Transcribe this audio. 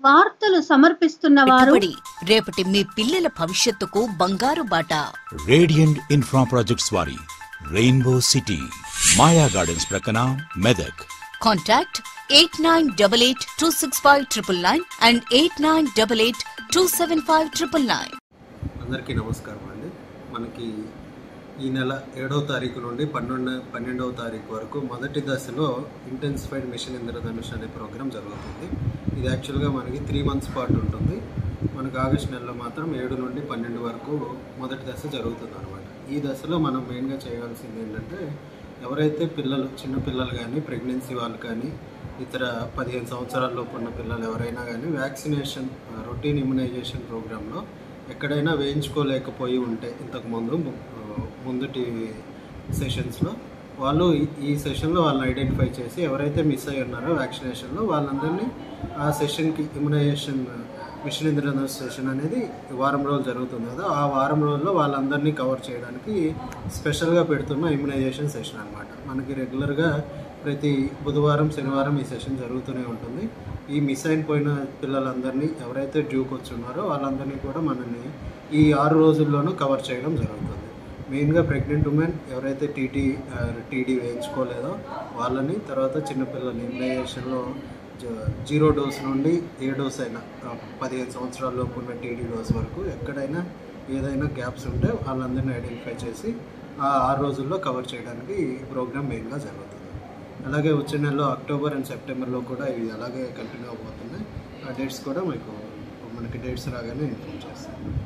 వార్తలు సమర్పిస్తున్న వారు పెట్టుబడి రేపటి మీ పిల్లల భవిష్యత్తుకు బంగారు బాట రేడియంట్ ఇన్ఫ్రా ప్రాజెక్ట్స్ వారి రెయిన్బో సిటీ మాయా గార్డెన్స్ ప్రక్కన Medak contact eight nine double eight two six five triple nine and eight nine double eight two seven five triple nine అందరికీ నమస్కారం అండి మనకి ఈ నెల ఏడవ తారీఖు నుండి పన్నెండు పన్నెండవ తారీఖు వరకు మొదటి దశలో ఇంటెన్సిఫైడ్ మిషన్ ఇంద్రధనుష్ అనే ప్రోగ్రాం జరుగుతుంది ఇది యాక్చువల్గా మనకి త్రీ మంత్స్ పాటు ఉంటుంది మనకు ఆగస్ట్ నెలలో మాత్రం ఏడు నుండి పన్నెండు వరకు మొదటి దశ జరుగుతుంది అనమాట ఈ దశలో మనం మెయిన్గా చేయాల్సింది ఏంటంటే ఎవరైతే పిల్లలు చిన్న పిల్లలు కానీ ప్రెగ్నెన్సీ వాళ్ళు కానీ ఇతర పదిహేను సంవత్సరాల లోపు ఉన్న పిల్లలు ఎవరైనా కానీ వ్యాక్సినేషన్ రొటీన్ ఇమ్యునైజేషన్ ప్రోగ్రాంలో ఎక్కడైనా వేయించుకోలేకపోయి ఉంటే ఇంతకు ముందు ము- ముందుటి సెషన్స్లో వాళ్ళు ఈ- ఈ సెషన్లో వాళ్ళని ఐడెంటిఫై చేసి ఎవరైతే మిస్ అయి ఉన్నారో వ్యాక్సినేషన్లో వాళ్ళందరినీ ఆ సెషన్కి ఇమ్యునైజేషన్ మిషన్ ఇంద్రధనుష్ సెషన్ అనేది వారం రోజులు జరుగుతుంది కదా ఆ వారం రోజుల్లో వాళ్ళందరినీ కవర్ చేయడానికి స్పెషల్గా పెడుతున్న ఇమ్యునైజేషన్ సెషన్ అనమాట మనకి రెగ్యులర్గా ప్రతి బుధవారం శనివారం ఈ సెషన్ జరుగుతూనే ఉంటుంది ఈ మిస్ అయిపోయిన పిల్లలందరినీ ఎవరైతే డ్యూకి వచ్చి ఉన్నారో వాళ్ళందరినీ కూడా మనల్ని ఈ ఆరు రోజుల్లోనూ కవర్ చేయడం జరుగుతుంది మెయిన్గా ప్రెగ్నెంట్ ఉమెన్ ఎవరైతే టీటీ టీడీ వేయించుకోలేదో వాళ్ళని తర్వాత చిన్నపిల్లలు ఇమ్యునైజేషన్లో జ- జీరో డోస్ నుండి ఏ డోస్ అయినా ఆ, పదిహేను సంవత్సరాల లోపు ఉన్న టీడీ డోస్ వరకు ఎక్కడైనా ఏదైనా గ్యాప్స్ ఉంటే వాళ్ళందరినీ ఐడెంటిఫై చేసి ఆ ఆరు రోజుల్లో కవర్ చేయడానికి ఈ ప్రోగ్రామ్ మెయిన్గా జరుగుతుంది అలాగే వచ్చే నెలలో అక్టోబర్ అండ్ సెప్టెంబర్లో కూడా ఇవి అలాగే కంటిన్యూ అవబోతున్నాయి ఆ డేట్స్ కూడా మీకు మనకి డేట్స్ రాగానే ఇన్ఫామ్ చేస్తాం